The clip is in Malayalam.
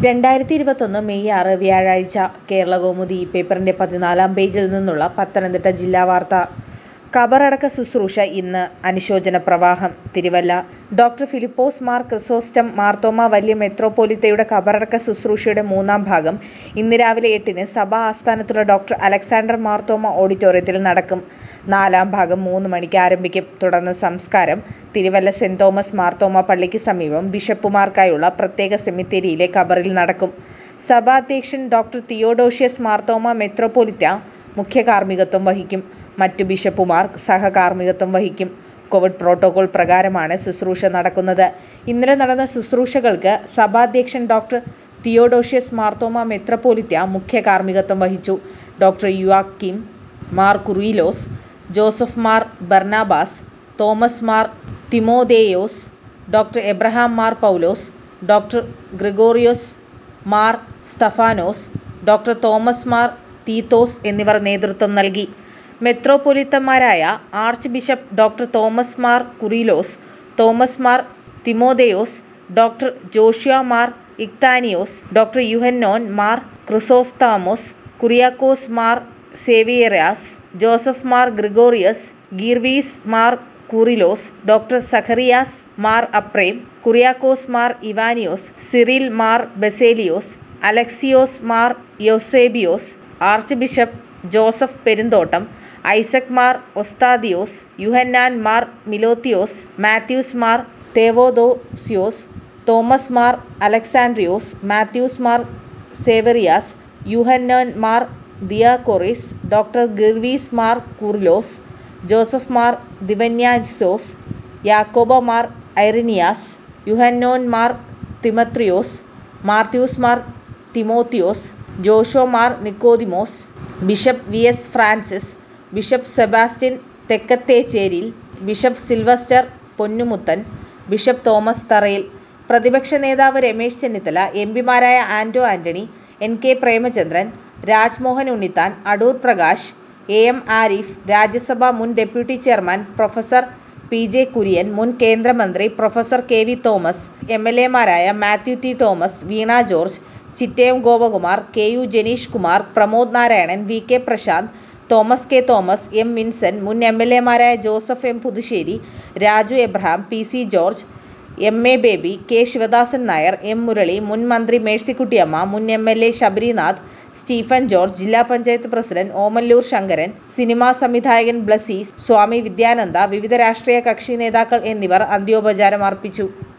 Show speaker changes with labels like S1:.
S1: രണ്ടായിരത്തി ഇരുപത്തൊന്ന് മെയ് ആറ് വ്യാഴാഴ്ച കേരളകൗമുദി പേപ്പറിന്റെ പതിനാലാം പേജിൽ നിന്നുള്ള പത്തനംതിട്ട ജില്ലാ വാർത്ത ഖബറടക്ക ശുശ്രൂഷ ഇന്ന് അനുശോചന പ്രവാഹം തിരുവല്ല ഡോക്ടർ ഫിലിപ്പോസ് മാർ ക്രിസോസ്റ്റം മാർത്തോമ വലിയ മെത്രോപ്പൊലിത്തയുടെ ഖബറടക്ക ശുശ്രൂഷയുടെ മൂന്നാം ഭാഗം ഇന്ന് രാവിലെ എട്ടിന് സഭാ ആസ്ഥാനത്തുള്ള ഡോക്ടർ അലക്സാണ്ടർ മാർത്തോമ ഓഡിറ്റോറിയത്തിൽ നടക്കും നാലാം ഭാഗം മൂന്ന് മണിക്ക് ആരംഭിക്കും തുടർന്ന് സംസ്കാരം തിരുവല്ല സെന്റ് തോമസ് മാർത്തോമ പള്ളിക്ക് സമീപം ബിഷപ്പുമാർക്കായുള്ള പ്രത്യേക സെമിത്തേരിയിലെ ഖബറിൽ നടക്കും സഭാധ്യക്ഷൻ ഡോക്ടർ തിയോഡോഷ്യസ് മാർത്തോമ മെത്രോപ്പൊലിത്ത മുഖ്യ കാർമ്മികത്വം വഹിക്കും മറ്റു ബിഷപ്പുമാർ സഹകാർമ്മികത്വം വഹിക്കും കോവിഡ് പ്രോട്ടോകോൾ പ്രകാരമാണ് ശുശ്രൂഷ നടക്കുന്നത് ഇന്നലെ നടന്ന ശുശ്രൂഷകൾക്ക് സഭാധ്യക്ഷൻ ഡോക്ടർ തിയോഡോഷ്യസ് മാർത്തോമ മെത്രോപ്പൊലിത്ത മുഖ്യ കാർമ്മികത്വം വഹിച്ചു doctor Yuyakim Mar Coorilos Joseph Mar Barnabas Thomas Mar Timotheos doctor Abraham Mar Paulose doctor Gregorios Mar Stephanos doctor Thomas Mar Theethos എന്നിവർ നേതൃത്വം നൽകി മെത്രോപൊലിത്തമാരായ archbishop doctor Thomas Mar Coorilos Thomas Mar Timotheos doctor Joshua Mar Ignathios doctor Yuhanon Mar Chrysostomos Kuriakose Mar Severios Joseph Mar Gregorios Geevarghese Mar Coorilos doctor Zacharias Mar Aprem Kuriakose Mar Ivanios Cyril Mar Baselios Alexios Mar Eusebius archbishop Joseph Perumthottam Isaac Mar Osthathios Yuhanon Mar Milithios Mathews Mar Theodosius Thomas Mar Alexandrios Mathews Mar Severios Yuhanon Mar Dioscoros doctor Geevarghese Mar Coorilos Joseph Mar Dionysius Yakoba Mar Irenios Yuhanon Mar Demetrios Mathews Mar Timotheos Joshua Mar Nicodemos bishop V S Francis bishop Sebastian Thekkethecheril bishop Selvister Ponnumuthan bishop Thomas Tharayil പ്രതിപക്ഷ നേതാവ് രമേശ് ചെന്നിത്തല എം പിമാരായ Anto Antony N K Premachandran Rajmohan Unnithan Adoor Prakash A M Arif Rajya Sabha മുൻ deputy chairman professor P J Kurien മുൻ കേന്ദ്രമന്ത്രി professor K V Thomas M L എമാരായ Mathew T Thomas Veena George Chittayam Gopakumar K U Jenish Kumar Pramod Narayanan V K Prasanth Thomas K Thomas M Vincent മുൻ എം എൽ എമാരായ Joseph M Puthussery Raju Abraham P C George M A Baby K Sivadasan Nair M Murali മുൻ മന്ത്രി മേഴ്സിക്കുട്ടിയമ്മ മുൻ M L A Sabarinath Stephen George ജില്ലാ പഞ്ചായത്ത് പ്രസിഡന്റ് ഓമല്ലൂർ ശങ്കരൻ സിനിമാ സംവിധായകൻ ബ്ലസി സ്വാമി വിദ്യാനന്ദ വിവിധ രാഷ്ട്രീയ കക്ഷി നേതാക്കൾ എന്നിവർ അന്ത്യോപചാരം അർപ്പിച്ചു